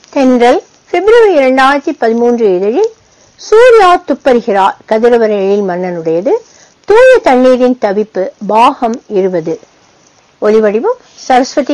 தென்றல் பிப்ரவரி இரண்டாயிரத்தி பதிமூன்று இதழில் சூர்யா துப்பறிகிறார் கதிரவன் எழில் மன்னனுடையது தூய தண்ணீரின் தவிப்பு பாகம் இருபது ஒலிவடிவம் சரஸ்வதி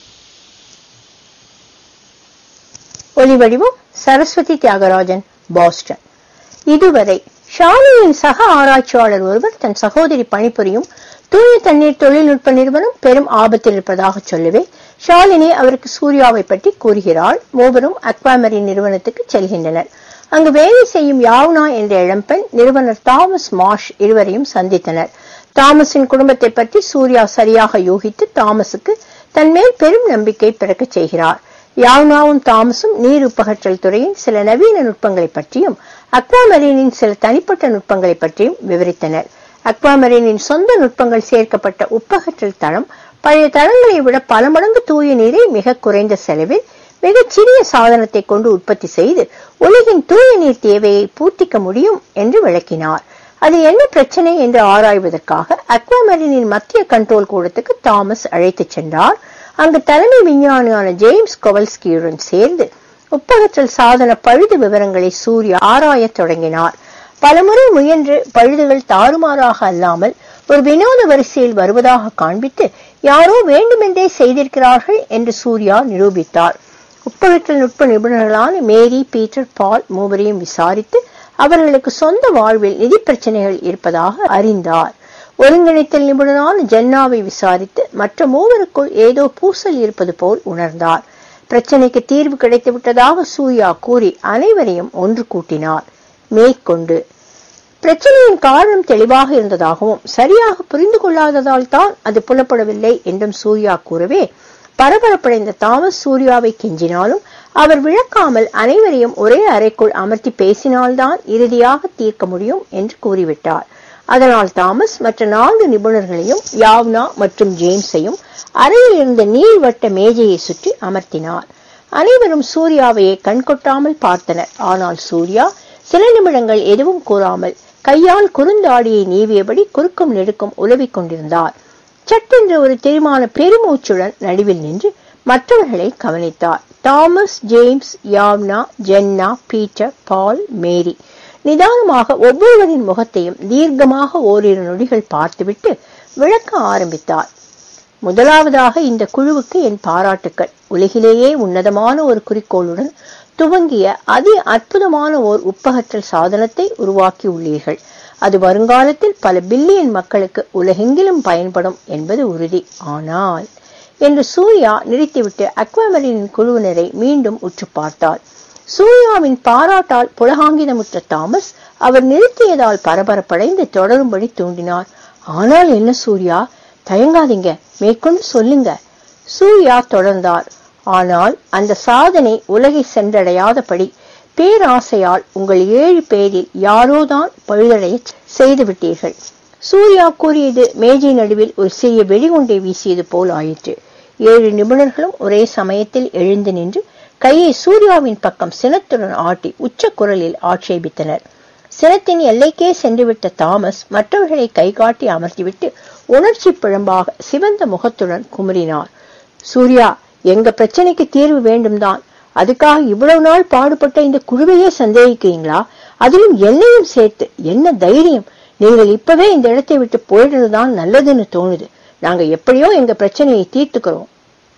ஒலிவடிவம் சரஸ்வதி தியாகராஜன் பாஸ்டன் இதுவரை ஷாலினியின் சக ஆராய்ச்சியாளர் ஒருவர் தன் சகோதரி பணிபுரியும் தூய தண்ணீர் தொழில்நுட்ப நிறுவனம் பெரும் ஆபத்தில் இருப்பதாக சொல்லவே ஷாலினி அவருக்கு சூர்யாவை பற்றி கூறுகிறாள் மூவரும் அக்வாமரின் நிறுவனத்துக்கு செல்கின்றனர் அங்கு வேலை செய்யும் யாவ்னா என்ற இளம்பெண் நிறுவனர் தாமஸ் மாஷ் இருவரையும் சந்தித்தனர் தாமஸின் குடும்பத்தை பற்றி சூர்யா சரியாக யூகித்து தாமஸுக்கு தன்மேல் பெரும் நம்பிக்கை பிறக்கச் செய்கிறார் யாவ்னாவும் தாமஸும் நீர் உப்பகற்றல் துறையின் சில நவீன நுட்பங்களை பற்றியும் அக்வாமரீனின் சில தனிப்பட்ட நுட்பங்களை பற்றியும் விவரித்தனர் அக்வாமரீனின் சொந்த நுட்பங்கள் சேர்க்கப்பட்ட உப்பகற்றல் தளம் பழைய தளங்களை விட பல மடங்கு தூய நீரை மிக குறைந்த செலவில் மிகச் சிறிய சாதனத்தை கொண்டு உற்பத்தி செய்து உலகின் தூய நீர் தேவையை பூர்த்திக்க முடியும் என்று விளக்கினார் அது என்ன பிரச்சனை என்று ஆராய்வதற்காக அக்வாமரீனின் மத்திய கண்ட்ரோல் கூடத்துக்கு தாமஸ் அழைத்துச் சென்றார் அங்கு தலைமை விஞ்ஞானியான ஜேம்ஸ் கொவல்ஸ்கியுடன் சேர்ந்து உப்பகற்றல் சாதன பழுது விவரங்களை சூர்யா ஆராயத் தொடங்கினார் பலமுறை முயன்று பழுதுகள் தாறுமாறாக அல்லாமல் ஒரு வினோத வரிசையில் வருவதாக காண்பித்து யாரோ வேண்டுமென்றே செய்திருக்கிறார்கள் என்று சூர்யா நிரூபித்தார் உப்பகற்றல் நுட்ப நிபுணர்களான மேரி பீட்டர் பால் மூவரையும் விசாரித்து அவர்களுக்கு சொந்த வாழ்வில் நிதி பிரச்சனைகள் இருப்பதாக அறிந்தார் ஒருங்கிணைத்தல் நிபுணரான ஜென்னாவை விசாரித்து மற்ற மூவருக்குள் ஏதோ பூசல் இருப்பது போல் உணர்ந்தார் பிரச்சனைக்கு தீர்வு கிடைத்து விட்டதாக சூர்யா கூறி அனைவரையும் ஒன்று கூட்டினார் மேற்கொண்டு பிரச்சனையின் காரணம் தெளிவாக இருந்ததாகவும் சரியாக புரிந்து கொள்ளாததால் தான் அது புலப்படவில்லை என்றும் சூர்யா கூறவே பரபரப்படைந்த தாமஸ் சூர்யாவை கெஞ்சினாலும் அவர் விளக்காமல் அனைவரையும் ஒரே அறைக்குள் அமர்த்தி பேசினால்தான் இறுதியாக தீர்க்க முடியும் என்று கூறிவிட்டார் அதனால் தாமஸ் மற்ற நான்கு நிபுணர்களையும் யாவ்னா மற்றும் ஜேம்ஸையும் அறையில் இருந்த நீள்வட்ட மேஜையை சுற்றி அமர்த்தினார் அனைவரும் சூர்யாவையே கண்கொட்டாமல் பார்த்தனர் ஆனால் சூர்யா சில நிமிடங்கள் எதுவும் கூறாமல் கையால் குறுந்தாடியை நீவியபடி குறுக்கும் நெடுக்கும் உலவிக் கொண்டிருந்தார் சட்டென்று ஒரு தீர்மான பெருமூச்சுடன் நடுவில் நின்று மற்றவர்களை கவனித்தார் தாமஸ் ஜேம்ஸ் யாவ்னா ஜென்னா பீட்டர் பால் மேரி நிதானமாக ஒவ்வொருவரின் முகத்தையும் தீர்க்கமாக ஓரிரு நொடிகள் பார்த்துவிட்டு விளக்க ஆரம்பித்தார் முதலாவதாக இந்த குழுவுக்கு என் பாராட்டுக்கள் உலகிலேயே உன்னதமான ஒரு குறிக்கோளுடன் துவங்கிய அதி அற்புதமான ஓர் உப்பகற்றல் சாதனத்தை உருவாக்கி உள்ளீர்கள் அது வருங்காலத்தில் பல பில்லியன் மக்களுக்கு உலகெங்கிலும் பயன்படும் என்பது உறுதி ஆனால் என்று சூர்யா நிறுத்திவிட்டு அக்வாமரின் குழுவினரை மீண்டும் உற்று பார்த்தார் சூர்யாவின் பாராட்டால் புலகாங்கிதமுற்ற தாமஸ் அவர் நிறுத்தியதால் பரபரப்படைந்து தொடரும்படி தூண்டினார் ஆனால் என்ன சூர்யா தயங்காதீங்க மேற்கொண்டு சொல்லுங்க சூர்யா தொடர்ந்தார் ஆனால் அந்த சாதனை உலகை சென்றடையாதபடி பேராசையால் உங்கள் ஏழு பேரில் யாரோதான் பழுதடைய செய்து விட்டீர்கள் சூர்யா கூறியது மேஜை நடுவில் ஒரு சிறிய வெடிகுண்டை வீசியது போல் ஆயிற்று ஏழு நிபுணர்களும் ஒரே சமயத்தில் எழுந்து நின்று கையை சூர்யாவின் பக்கம் சினத்துடன் ஆட்டி உச்ச குரலில் ஆட்சேபித்தனர் சினத்தின் எல்லைக்கே சென்றுவிட்ட தாமஸ் மற்றவர்களை கை காட்டி அமர்த்திவிட்டு உணர்ச்சி பிழம்பாக சிவந்த முகத்துடன் குமுறினார் சூர்யா எங்க பிரச்சனைக்கு தீர்வு வேண்டும் தான் அதுக்காக இவ்வளவு நாள் பாடுபட்ட இந்த குழுவையே சந்தேகிக்கிறீங்களா அதிலும் என்னையும் சேர்த்து என்ன தைரியம் நீங்கள் இப்பவே இந்த இடத்தை விட்டு போயிடுறதுதான் நல்லதுன்னு தோணுது நாங்க எப்படியோ எங்க பிரச்சனையை தீர்த்துக்கிறோம்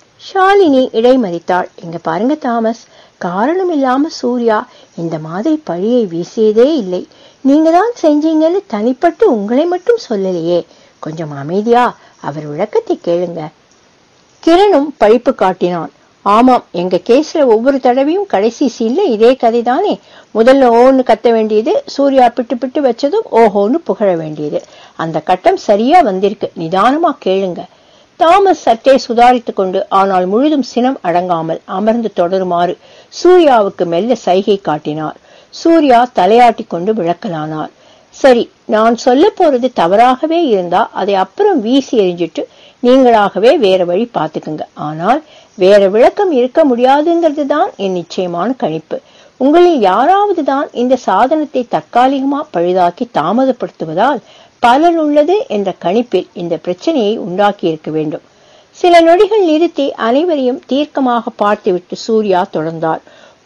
ஷாலினி இடைமறித்தாள் எங்க பாருங்க தாமஸ் காரணம் இல்லாம சூர்யா இந்த மாதிரி பழியை வீசியதே இல்லை நீங்க தான் செஞ்சீங்கன்னு தனிப்பட்டு உங்களை மட்டும் சொல்லலையே கொஞ்சம் அமைதியா அவர் விளக்கத்தை கேளுங்க கிரணும் பழிப்பு காட்டினான் ஆமாம் எங்க கேஸ்ல ஒவ்வொரு தடவையும் கடைசி சீன்ல இதே கதை தானே முதல்ல ஓன்னு கத்த வேண்டியது சூர்யா பிட்டு பிட்டு வச்சதும் ஓஹோன்னு புகழ வேண்டியது அந்த கட்டம் சரியா வந்திருக்கு நிதானமா கேளுங்க தாமஸ் சற்றே சுதாரித்துக் கொண்டு ஆனால் முழுதும் சினம் அடங்காமல் அமர்ந்து தொடருமாறு சூர்யாவுக்கு மெல்ல சைகை காட்டினார் சூர்யா தலையாட்டி கொண்டு விளக்கலானார் சரி நான் சொல்ல போறது தவறாகவே இருந்தா அதை அப்புறம் வீசி எறிஞ்சிட்டு நீங்களாகவே வேற வழி பார்த்துக்குங்க ஆனால் வேற விளக்கம் இருக்க முடியாதுங்கிறது தான் என் நிச்சயமான கணிப்பு உங்களில் யாராவது தான் இந்த சாதனத்தை தற்காலிகமா பழுதாக்கி தாமதப்படுத்துவதால் பலன் உள்ளது என்ற கணிப்பில் இந்த பிரச்சனையை உண்டாக்கி இருக்க வேண்டும் சில நொடிகள் நிறுத்தி அனைவரையும் தீர்க்கமாக பார்த்துவிட்டு சூர்யா தொடர்ந்தார்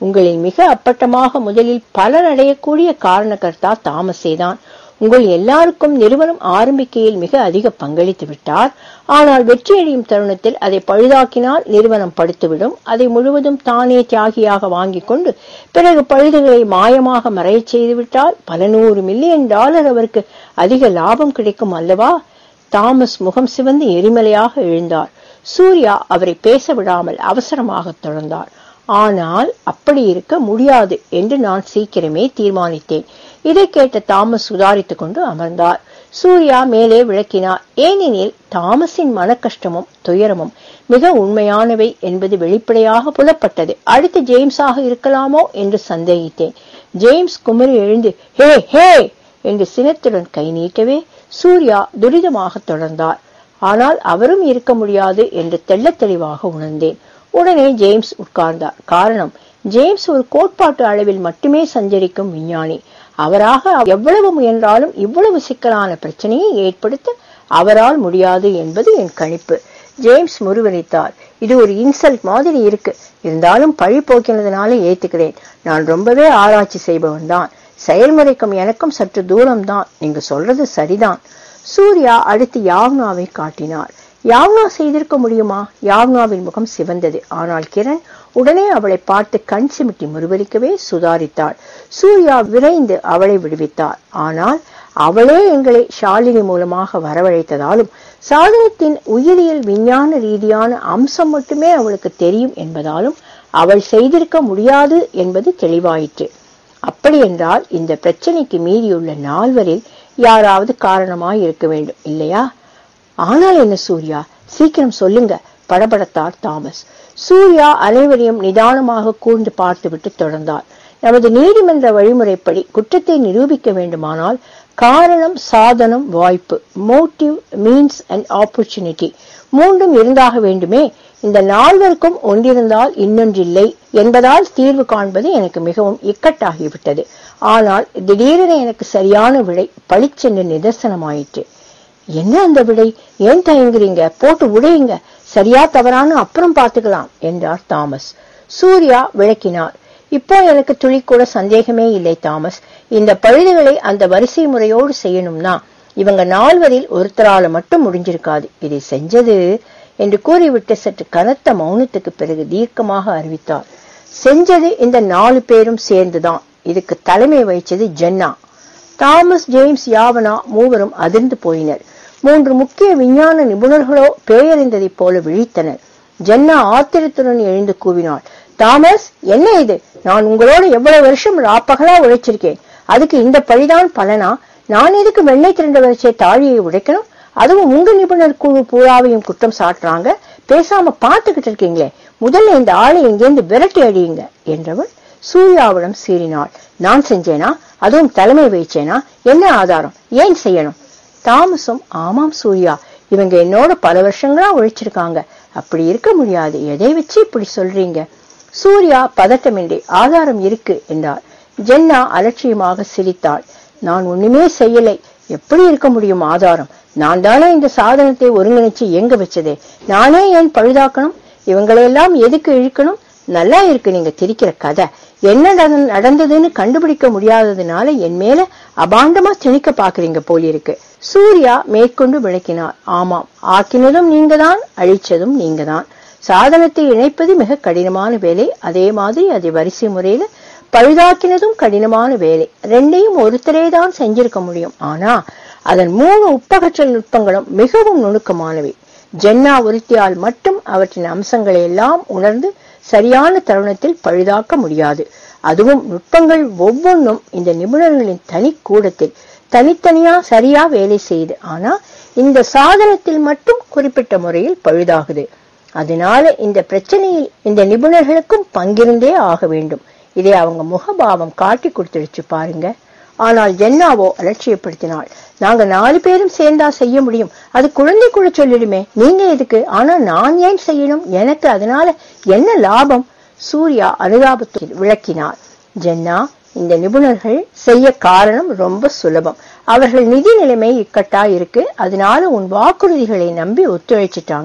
உங்களில் மிக அப்பட்டமாக முதலில் பலன் அடையக்கூடிய காரணகர்த்தா தாமஸே தான் உங்கள் எல்லாருக்கும் நிறுவனம் ஆரம்பிக்கையில் மிக அதிக பங்களித்து விட்டார் ஆனால் வெற்றியடையும் தருணத்தில் அதை பழுதாக்கினால் நிறுவனம் படுத்துவிடும் அதை முழுவதும் தானே தியாகியாக வாங்கிக் கொண்டு பிறகு பழுதுகளை மாயமாக மறையச் செய்துவிட்டால் பல நூறு மில்லியன் டாலர் அவருக்கு அதிக லாபம் கிடைக்கும் அல்லவா தாமஸ் முகம் சிவந்து எரிமலையாக எழுந்தார் சூர்யா அவரை பேச விடாமல் அவசரமாக தொடர்ந்தார் ஆனால் அப்படி இருக்க முடியாது என்று நான் சீக்கிரமே தீர்மானித்தேன் இதை கேட்ட தாமஸ் சுதாரித்துக் கொண்டு அமர்ந்தார் சூர்யா மேலே விளக்கினார் ஏனெனில் தாமஸின் மன கஷ்டமும் துயரமும் மிக உண்மையானவை என்பது வெளிப்படையாக புலப்பட்டது அடுத்து ஜேம்ஸாக இருக்கலாமோ என்று சந்தேகித்தேன் ஜேம்ஸ் குமரி எழுந்து ஹே ஹே என்று சினத்துடன் கை நீட்டவே சூர்யா துரிதமாக தொடர்ந்தார் ஆனால் அவரும் இருக்க முடியாது என்று தெள்ளத் தெளிவாக உணர்ந்தேன் உடனே ஜேம்ஸ் உட்கார்ந்தார் காரணம் ஜேம்ஸ் ஒரு கோட்பாட்டு அளவில் மட்டுமே சஞ்சரிக்கும் விஞ்ஞானி அவராக எவ்வளவு முயன்றாலும் இவ்வளவு சிக்கலான பிரச்சனையை ஏற்படுத்த அவரால் முடியாது என்பது என் கணிப்பு ஜேம்ஸ் முருவரித்தார் இது ஒரு இன்சல்ட் மாதிரி இருக்கு இருந்தாலும் பழி போக்கினதுனால ஏத்துக்கிறேன் நான் ரொம்பவே ஆராய்ச்சி செய்பவன் தான் செயல்முறைக்கும் எனக்கும் சற்று தூரம்தான் நீங்க சொல்றது சரிதான் சூர்யா அடுத்து யாவ்னாவை காட்டினார் யாவ்னா செய்திருக்க முடியுமா யாவ்னாவின் முகம் சிவந்தது ஆனால் கிரண் உடனே அவளை பார்த்து கண் சிமிட்டி முருவலிக்கவே சுதாரித்தாள் சூர்யா விரைந்து அவளை விடுவித்தார் ஆனால் அவளே எங்களை ஷாலினி மூலமாக வரவழைத்ததாலும் சாதனத்தின் உயிரியல் விஞ்ஞான ரீதியான அம்சம் மட்டுமே அவளுக்கு தெரியும் என்பதாலும் அவள் செய்திருக்க முடியாது என்பது தெளிவாயிற்று அப்படி என்றால் இந்த பிரச்சனைக்கு மீறியுள்ள நால்வரில் யாராவது காரணமாய் இருக்க வேண்டும் இல்லையா ஆனால் என்ன சூர்யா சீக்கிரம் சொல்லுங்க படபடத்தார் தாமஸ் சூர்யா அனைவரையும் நிதானமாக கூர்ந்து பார்த்துவிட்டு தொடர்ந்தார் நமது நீதிமன்ற வழிமுறைப்படி குற்றத்தை நிரூபிக்க வேண்டுமானால் காரணம் சாதனம் வாய்ப்பு மோட்டிவ் மீன்ஸ் அண்ட் ஆப்பர்ச்சுனிட்டி மூன்றும் இருந்தாக வேண்டுமே இந்த நால்வருக்கும் ஒன்றிருந்தால் இன்னொன்றில்லை என்பதால் தீர்வு காண்பது எனக்கு மிகவும் இக்கட்டாகிவிட்டது ஆனால் திடீரென எனக்கு சரியான விடை பளிச்சென்று நிதர்சனமாயிற்று என்ன அந்த விடை ஏன் தயங்குறீங்க போட்டு உடையுங்க சரியா தவறான்னு அப்புறம் பார்த்துக்கலாம் என்றார் தாமஸ் சூர்யா விளக்கினார் இப்போ எனக்கு துளி கூட சந்தேகமே இல்லை தாமஸ் இந்த பழுதுகளை அந்த வரிசை முறையோடு செய்யணும்னா இவங்க நால்வரில் ஒருத்தரால மட்டும் முடிஞ்சிருக்காது இதை செஞ்சது என்று கூறிவிட்டு சற்று கனத்த மௌனத்துக்கு பிறகு தீர்க்கமாக அறிவித்தார் செஞ்சது இந்த நாலு பேரும் சேர்ந்துதான் இதுக்கு தலைமை வகிச்சது ஜென்னா தாமஸ் ஜேம்ஸ் யாவனா மூவரும் அதிர்ந்து போயினர் மூன்று முக்கிய விஞ்ஞான நிபுணர்களோ பேயறிந்ததைப் போல விழித்தனர் ஜென்னா ஆத்திரத்துடன் எழுந்து கூவினாள் தாமஸ் என்ன இது நான் உங்களோட எவ்வளவு வருஷம் ராப்பகலா உழைச்சிருக்கேன் அதுக்கு இந்த பழிதான் பலனா நான் எதுக்கு வெண்ணெய் திரண்ட வரிசை தாழியை உடைக்கணும் அதுவும் உங்க நிபுணர் குழு பூராவையும் குற்றம் சாட்டுறாங்க பேசாம பார்த்துக்கிட்டு இருக்கீங்களே முதல்ல இந்த ஆளை இங்கேருந்து விரட்டி அடியுங்க என்றவள் சூர்யாவிடம் சீறினாள் நான் செஞ்சேனா அதுவும் தலைமை வகிச்சேனா என்ன ஆதாரம் ஏன் செய்யணும் தாமஸும் ஆமாம் சூர்யா இவங்க என்னோட பல வருஷங்களா உழைச்சிருக்காங்க அப்படி இருக்க முடியாது எதை வச்சு இப்படி சொல்றீங்க சூர்யா பதட்டமின்றி ஆதாரம் இருக்கு என்றார் ஜென்னா அலட்சியமாக சிரித்தாள் நான் ஒண்ணுமே செய்யலை எப்படி இருக்க முடியும் ஆதாரம் நான் தானே இந்த சாதனத்தை ஒருங்கிணைச்சு இயங்க வச்சதே நானே ஏன் பழுதாக்கணும் இவங்களையெல்லாம் எதுக்கு இழுக்கணும் நல்லா இருக்கு நீங்க திரிக்கிற கதை என்ன நடந்த- நடந்ததுன்னு கண்டுபிடிக்க முடியாததுனால என் மேல அபாண்டமா திணிக்க பாக்குறீங்க போலிருக்கு சூர்யா மேற்கொண்டு விளக்கினார் ஆமாம் ஆக்கினதும் நீங்கதான் அழிச்சதும் நீங்கதான் சாதனத்தை இணைப்பது மிக கடினமான வேலை அதே மாதிரி அதை வரிசை முறையில பழுதாக்கினதும் கடினமான வேலை ரெண்டையும் ஒருத்தரே தான் செஞ்சிருக்க முடியும் ஆனா அதன் மூணு உட்பகற்றல் நுட்பங்களும் மிகவும் நுணுக்கமானவை ஜென்னா ஒருத்தியால் மட்டும் அவற்றின் அம்சங்களை எல்லாம் உணர்ந்து சரியான தருணத்தில் பழுதாக்க முடியாது அதுவும் நுட்பங்கள் ஒவ்வொன்றும் இந்த நிபுணர்களின் தனி கூடத்தில் தனித்தனியா சரியா வேலை செய்யுது ஆனா இந்த சாதனத்தில் மட்டும் குறிப்பிட்ட முறையில் பழுதாகுது அதனால இந்த பிரச்சனையில் இந்த நிபுணர்களுக்கும் பங்கிருந்தே ஆக வேண்டும் இதை அவங்க முகபாவம் காட்டி கொடுத்துடுச்சு பாருங்க ஆனால் ஜென்னாவோ அலட்சியப்படுத்தினாள் நாங்க நாலு பேரும் சேர்ந்தா செய்ய முடியும் அது குழந்தை கூட சொல்லிடுமே நீங்க எதுக்கு ஆனா நான் ஏன் செய்யணும் எனக்கு அதனால என்ன லாபம் சூர்யா அனுதாபத்தில் விளக்கினார் ஜென்னா இந்த நிபுணர்கள் செய்ய காரணம் ரொம்ப சுலபம் அவர்கள் நிதி நிலைமை இக்கட்டா இருக்கு அதனால உன் வாக்குறுதிகளை நம்பி ஒத்துழைச்சிட்டாங்க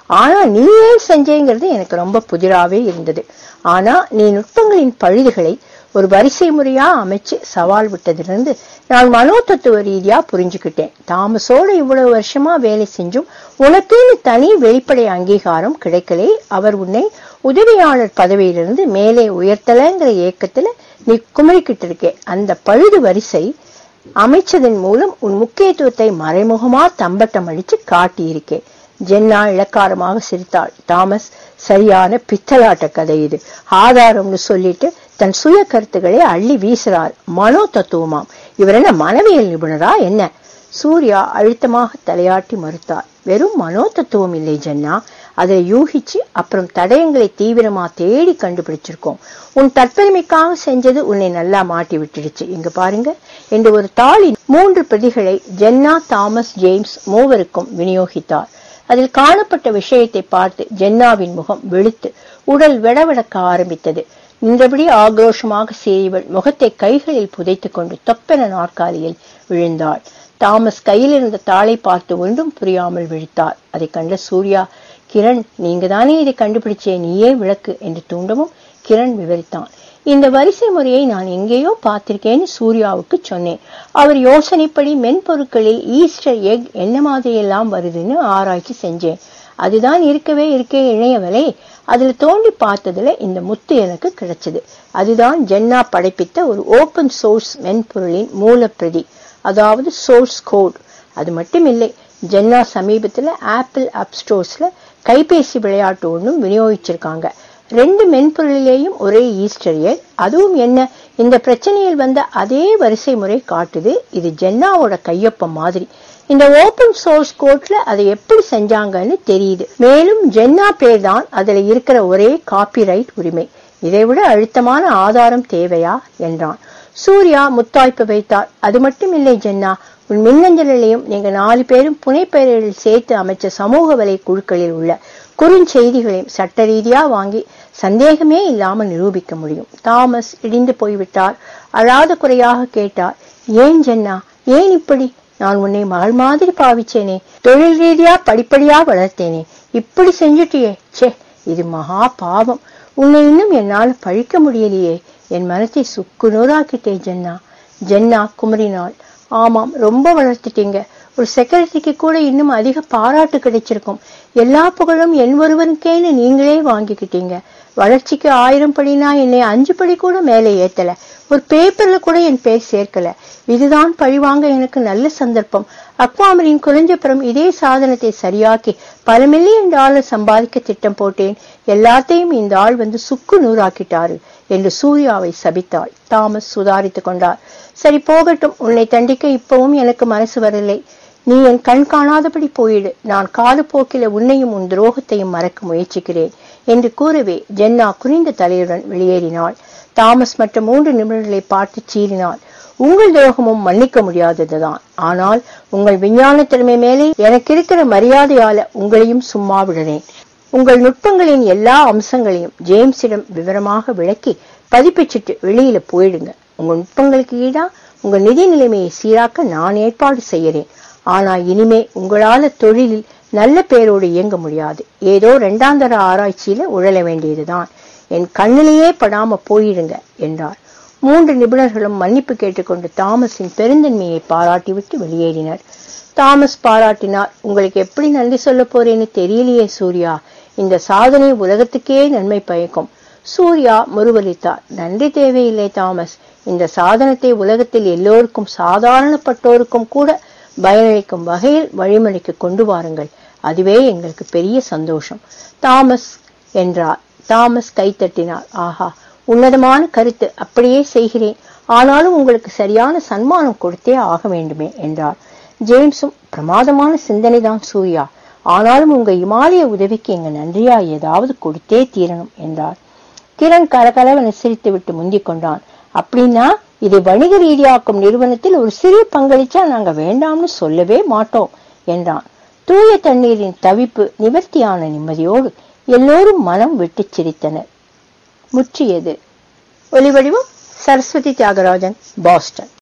ஆனா நீ ஏன் செஞ்சேங்கிறது எனக்கு ரொம்ப புதிராவே இருந்தது ஆனா நீ நுட்பங்களின் பழுதுகளை ஒரு வரிசை முறையா அமைச்சு சவால் விட்டதிலிருந்து நான் மனோதத்துவ ரீதியா புரிஞ்சுக்கிட்டேன் தாமஸோட இவ்வளவு வருஷமா வேலை செஞ்சும் உனக்குன்னு தனி வெளிப்படை அங்கீகாரம் கிடைக்கலே அவர் உன்னை உதவியாளர் பதவியிலிருந்து மேலே உயர்த்தலைங்கிற ஏக்கத்துல நீ குமரிக்கிட்டு இருக்கே அந்த பழுது வரிசை அமைச்சதன் மூலம் உன் முக்கியத்துவத்தை மறைமுகமா தம்பட்டம் அடிச்சு காட்டியிருக்கேன் ஜென்னா இளக்காரமாக சிரித்தாள் தாமஸ் சரியான பித்தலாட்ட கதை இது ஆதாரம்னு சொல்லிட்டு தன் சுய கருத்துக்களை அள்ளி வீசுறார் மனோ தத்துவமாம் இவர் என்ன மனவியல் நிபுணரா என்ன சூர்யா அழுத்தமாக தலையாட்டி மறுத்தார் வெறும் மனோ தத்துவம் இல்லை ஜென்னா அதை யூகிச்சு அப்புறம் தடயங்களை தீவிரமா தேடி கண்டுபிடிச்சிருக்கோம் உன் தற்பெருமைக்காக செஞ்சது உன்னை நல்லா மாட்டி விட்டுடுச்சு இங்க பாருங்க என்று ஒரு தாளின் மூன்று பிரதிகளை ஜென்னா தாமஸ் ஜேம்ஸ் மூவருக்கும் விநியோகித்தார் அதில் காணப்பட்ட விஷயத்தை பார்த்து ஜென்னாவின் முகம் வெளுத்து உடல் விடவிடக்க ஆரம்பித்தது நின்றபடி ஆக்ரோஷமாக சீறிவள் முகத்தை கைகளில் புதைத்துக் கொண்டு தொப்பென நாற்காலியில் விழுந்தாள் தாமஸ் கையில் இருந்த தாளை பார்த்து ஒன்றும் புரியாமல் விழித்தார் அதை கண்ட சூர்யா கிரண் நீங்க தானே இதை கண்டுபிடிச்சே நீயே விளக்கு என்று தூண்டவும் கிரண் விவரித்தான் இந்த வரிசை முறையை நான் எங்கேயோ பார்த்திருக்கேன்னு சூர்யாவுக்கு சொன்னேன் அவர் யோசனைப்படி மென்பொருட்களில் ஈஸ்டர் எக் என்ன மாதிரி எல்லாம் வருதுன்னு ஆராய்ச்சி செஞ்சேன் அதுதான் இருக்கவே இருக்கே இணையவலே அதுல தோண்டி பார்த்ததுல இந்த முத்து எனக்கு கிடைச்சது அதுதான் ஜென்னா படைப்பித்த ஒரு ஓபன் சோர்ஸ் மென்பொருளின் மூலப்பிரதி அதாவது சோர்ஸ் கோட் அது மட்டும் இல்லை ஜென்னா சமீபத்துல ஆப்பிள் அப் ஸ்டோர்ஸ்ல கைபேசி விளையாட்டு ஒன்றும் விநியோகிச்சிருக்காங்க ரெண்டு மென்பொருளிலேயும் ஒரே ஈஸ்டர் எக் அதுவும் என்ன இந்த பிரச்சனையில் வந்த அதே வரிசை முறை காட்டுது இது ஜென்னாவோட கையொப்பம் மாதிரி இந்த ஓபன் சோர்ஸ் கோட்ல அதை எப்படி செஞ்சாங்கன்னு தெரியுது மேலும் ஜென்னா பேர் தான் அதுல இருக்கிற ஒரே காப்பிரைட் உரிமை இதைவிட அழுத்தமான ஆதாரம் தேவையா என்றான் சூர்யா முத்தாய்ப்பு வைத்தார் அது மட்டும் இல்லை ஜென்னா உன் மின்னஞ்சலிலையும் நீங்க நாலு பேரும் புனைப்பெயரில் சேர்த்து அமைச்ச சமூக வலை குழுக்களில் உள்ள குறுஞ்செய்திகளையும் சட்ட ரீதியா வாங்கி சந்தேகமே இல்லாமல் நிரூபிக்க முடியும் தாமஸ் இடிந்து போய்விட்டார் அழாத குறையாக கேட்டார் ஏன் ஜென்னா ஏன் இப்படி நான் உன்னை மகள் மாதிரி பாவிச்சேனே தொழில் ரீதியா படிப்படியா வளர்த்தேனே இப்படி செஞ்சுட்டியே ச்சே இது மகா பாவம் உன்னை இன்னும் என்னால் பழிக்க முடியலையே என் மனத்தை சுக்கு நூறாக்கிட்டே ஜென்னா ஜென்னா குமரினாள் ஆமாம் ரொம்ப வளர்த்துட்டீங்க ஒரு செக்ரட்டரிக்கு கூட இன்னும் அதிக பாராட்டு கிடைச்சிருக்கும் எல்லா புகழும் என் ஒருவனுக்கேன்னு நீங்களே வாங்கிக்கிட்டீங்க வளர்ச்சிக்கு ஆயிரம் படினா என்னை அஞ்சு படி கூட மேலே ஏத்தல ஒரு பேப்பர்ல கூட என் பேர் சேர்க்கல இதுதான் பழிவாங்க எனக்கு நல்ல சந்தர்ப்பம் அக்வாமரின் குறைஞ்சப்புறம் இதே சாதனத்தை சரியாக்கி பல மில்லியன் டாலர் சம்பாதிக்க திட்டம் போட்டேன் எல்லாத்தையும் இந்த ஆள் வந்து சுக்கு நூறாக்கிட்டாரு என்று சூர்யாவை சபித்தாள் தாமஸ் சுதாரித்துக் கொண்டார் சரி போகட்டும் உன்னை தண்டிக்க இப்பவும் எனக்கு மனசு வரலை நீ என் கண் காணாதபடி போயிடு நான் காலப்போக்கில உன்னையும் உன் துரோகத்தையும் மறக்க முயற்சிக்கிறேன் என்று கூறவே ஜென்னா குனிந்த தலையுடன் வெளியேறினாள் தாமஸ் மற்ற மூன்று நிமிடங்களை பார்த்து சீறினாள் உங்கள் துரோகமும் மன்னிக்க முடியாததுதான் ஆனால் உங்கள் விஞ்ஞான திறமை மேலே எனக்கு இருக்கிற மரியாதையால உங்களையும் சும்மா விடுறேன் உங்கள் நுட்பங்களின் எல்லா அம்சங்களையும் ஜேம்ஸிடம் விவரமாக விளக்கி பதிப்பிச்சிட்டு வெளியில போயிடுங்க உங்க நுட்பங்களுக்கு ஈடா உங்க நிதி நிலைமையை சீராக்க நான் ஏற்பாடு செய்யறேன் ஆனா இனிமே உங்களால தொழிலில் நல்ல பேரோடு இயங்க முடியாது ஏதோ இரண்டாந்தர ஆராய்ச்சியில உழல வேண்டியதுதான் என் கண்ணிலேயே படாம போயிடுங்க என்றார் மூன்று நிபுணர்களும் மன்னிப்பு கேட்டுக்கொண்டு தாமஸின் பெருந்தன்மையை பாராட்டிவிட்டு வெளியேறினர் தாமஸ் பாராட்டினார் உங்களுக்கு எப்படி நன்றி சொல்ல போறேன்னு தெரியலையே சூர்யா இந்த சாதனை உலகத்துக்கே நன்மை பயக்கும் சூர்யா முருவலித்தார் நன்றி தேவையில்லை தாமஸ் இந்த சாதனத்தை உலகத்தில் எல்லோருக்கும் சாதாரணப்பட்டோருக்கும் கூட பயனளிக்கும் வகையில் வழிமுறைக்கு கொண்டு வாருங்கள் அதுவே எங்களுக்கு பெரிய சந்தோஷம் தாமஸ் என்றார் தாமஸ் கைத்தட்டினார் ஆஹா உன்னதமான கருத்து அப்படியே செய்கிறேன் ஆனாலும் உங்களுக்கு சரியான சன்மானம் கொடுத்தே ஆக வேண்டுமே என்றார் ஜேம்ஸும் பிரமாதமான சிந்தனைதான் சூர்யா ஆனாலும் உங்க இமாலய உதவிக்கு எங்க நன்றியா ஏதாவது கொடுத்தே தீரணும் என்றார் கிரண் கலகலவென சிரித்து விட்டு முந்திக் கொண்டான் அப்படின்னா இதை வணிக ரீதியாக்கும் நிறுவனத்தில் ஒரு சிறிய பங்களிச்சா நாங்க வேண்டாம்னு சொல்லவே மாட்டோம் என்றான் தூய தண்ணீரின் தவிப்பு நிவர்த்தியான நிம்மதியோடு எல்லோரும் மனம் விட்டுச் சிரித்தனர் முற்றியது ஒலிவடிவம் சரஸ்வதி தியாகராஜன் பாஸ்டன்